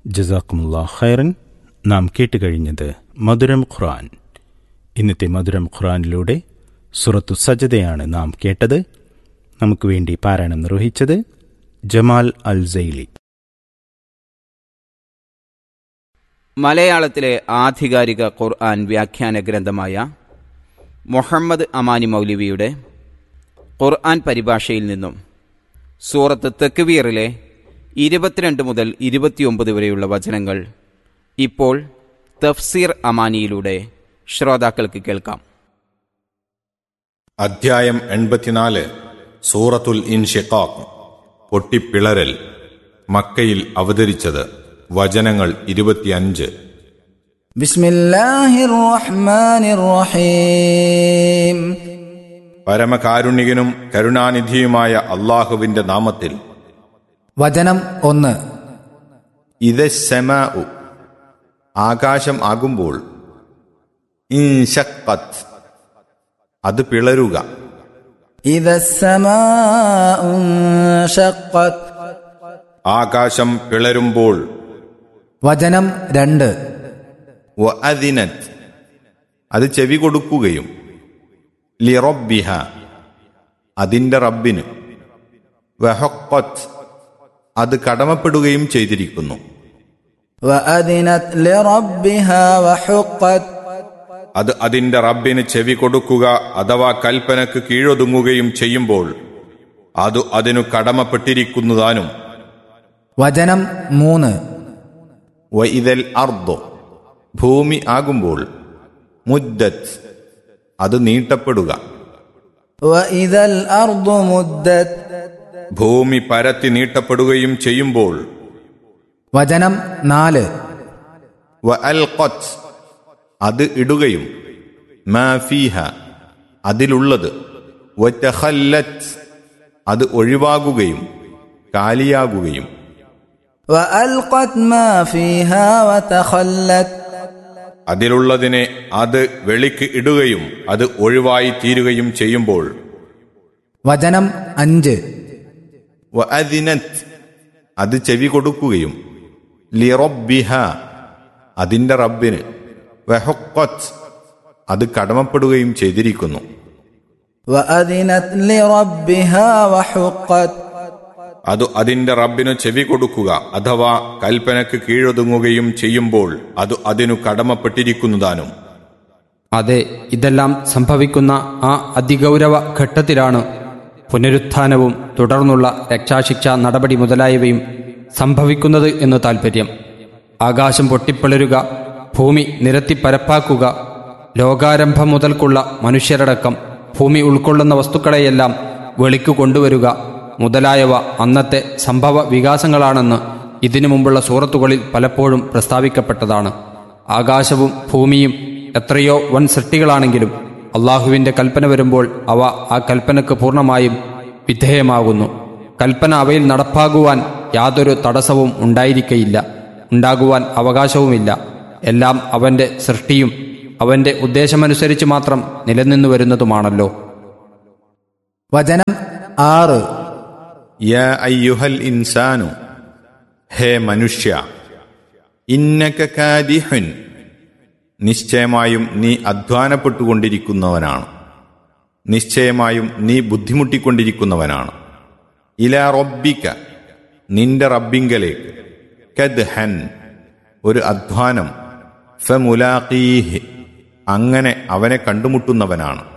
ജസാക്കുമുല്ലാ ഖൈറൻ നാം കേട്ടുകഴിഞ്ഞത് മധുരം ഖുറാൻ ഇന്നത്തെ മധുരം ഖുറാനിലൂടെ സുറത്തു സജതയാണ് നാം കേട്ടത് നമുക്ക് വേണ്ടി പാരായണം നിർവഹിച്ചത് ജമാൽ അൽ സൈലി മലയാളത്തിലെ ആധികാരിക ഖുർആൻ വ്യാഖ്യാന ഗ്രന്ഥമായ മുഹമ്മദ് അമാനി മൗലവിയുടെ ഖുർആൻ പരിഭാഷയിൽ നിന്നും സൂറത്ത് തെക്കുവീറിലെ ഇരുപത്തിരണ്ട് മുതൽ ഇരുപത്തിയൊമ്പത് വരെയുള്ള വചനങ്ങൾ ഇപ്പോൾ തഫ്സീർ അമാനിയിലൂടെ ശ്രോതാക്കൾക്ക് കേൾക്കാം അധ്യായം എൺപത്തിനാല് സൂറത്തുൽ ഇൻഷിഖാഖ് പൊട്ടിപ്പിളരൽ മക്കയിൽ അവതരിച്ചത് വചനങ്ങൾ ഇരുപത്തിയഞ്ച് بسم الله الرحمن الرحيم പരമകാരുണികനും കരുണാനിധിയുമായ അള്ളാഹുവിന്റെ നാമത്തിൽ വചനം ഒന്ന് ഇതശമ ആകാശം ആകുമ്പോൾ ഇൻഷഖത്ത് അത് പിളരുക إذا السماء انشقت ആകാശം പിളരുമ്പോൾ വചനം രണ്ട് വഅദിനത് അത് ചെവി കൊടുക്കുകയും ലിറബിഹ അതിന്റെ റബ്ബിന് വഹൊക്കത്ത് അത് കടമപ്പെടുകയും ചെയ്തിരിക്കുന്നു وأذنت لربها وحقت അത് അതിന്റെ റബ്ബിന് ചെവി കൊടുക്കുക അഥവാ കൽപ്പനക്ക് കീഴൊതുങ്ങുകയും ചെയ്യുമ്പോൾ അത് അതിനു കടമപ്പെട്ടിരിക്കുന്നതാനും വചനം മൂന്ന് വഇദൽ അർദോ ഭൂമി ആകുമ്പോൾ മുദ്ദത്ത് അത് നീട്ടപ്പെടുക وإذا الأرض مدت ഭൂമി പരത്തി നീട്ടപ്പെടുകയും ചെയ്യുമ്പോൾ വചനം നാല് വഅൽഖത്ത് അത് ഇടുകയും മാ ഫീഹ അതിലുള്ളത് വതഖല്ലത്ത് അത് ഒഴിവാകുകയും കാലിയാകുകയും وألقت ما فيها وتخلت അതിലുള്ളതിനെ അത് വെളിക്ക് ഇടുകയും അത് ഒഴിവായി തീരുകയും ചെയ്യുമ്പോൾ വചനം അഞ്ച് വഅദിനത്ത് അത് ചെവി കൊടുക്കുകയും ലിറബിഹ അതിന്റെ റബ്ബിന് വഹൊക്കത്ത് അത് കടമപ്പെടുകയും ചെയ്തിരിക്കുന്നു وأذنت لربها وحقت അത് അതിന്റെ റബ്ബിനു ചെവി കൊടുക്കുക അഥവാ കൽപ്പനക്ക് കീഴൊതുങ്ങുകയും ചെയ്യുമ്പോൾ അത് അതിനു കടമപ്പെട്ടിരിക്കുന്നതാനും അതെ ഇതെല്ലാം സംഭവിക്കുന്ന ആ അതിഗൗരവ ഘട്ടത്തിലാണ് പുനരുത്ഥാനവും തുടർന്നുള്ള രക്ഷാശിക്ഷ നടപടി മുതലായവയും സംഭവിക്കുന്നത് എന്ന് താൽപ്പര്യം ആകാശം പൊട്ടിപ്പിളരുക ഭൂമി നിരത്തി പരപ്പാക്കുക ലോകാരംഭം മുതൽക്കുള്ള മനുഷ്യരടക്കം ഭൂമി ഉൾക്കൊള്ളുന്ന വസ്തുക്കളെയെല്ലാം വെളിക്കു കൊണ്ടുവരുക മുതലായവ അന്നത്തെ സംഭവ വികാസങ്ങളാണെന്ന് ഇതിനു മുമ്പുള്ള സൂറത്തുകളിൽ പലപ്പോഴും പ്രസ്താവിക്കപ്പെട്ടതാണ് ആകാശവും ഭൂമിയും എത്രയോ വൻ സൃഷ്ടികളാണെങ്കിലും അള്ളാഹുവിന്റെ കൽപ്പന വരുമ്പോൾ അവ ആ കൽപ്പനക്ക് പൂർണ്ണമായും വിധേയമാകുന്നു കൽപ്പന അവയിൽ നടപ്പാകുവാൻ യാതൊരു തടസ്സവും ഉണ്ടായിരിക്കയില്ല ഉണ്ടാകുവാൻ അവകാശവുമില്ല എല്ലാം അവന്റെ സൃഷ്ടിയും അവന്റെ ഉദ്ദേശമനുസരിച്ച് മാത്രം നിലനിന്നു വരുന്നതുമാണല്ലോ വചനം ആറ് യാ അയ്യുഹൽ ഇൻസാനു ഹേ മനുഷ്യ ഇന്നക കാദിഹുൻ നിശ്ചയമായും നീ അധ്വാനപ്പെട്ടുകൊണ്ടിരിക്കുന്നവനാണ് നിശ്ചയമായും നീ ബുദ്ധിമുട്ടിക്കൊണ്ടിരിക്കുന്നവനാണ് ഇല റബ്ബിക്ക നിന്റെ റബ്ബിങ്കലേക്ക് കദ്ഹൻ ഒരു അധ്വാനം ഫമുലാഖീഹ് അങ്ങനെ അവനെ കണ്ടുമുട്ടുന്നവനാണ്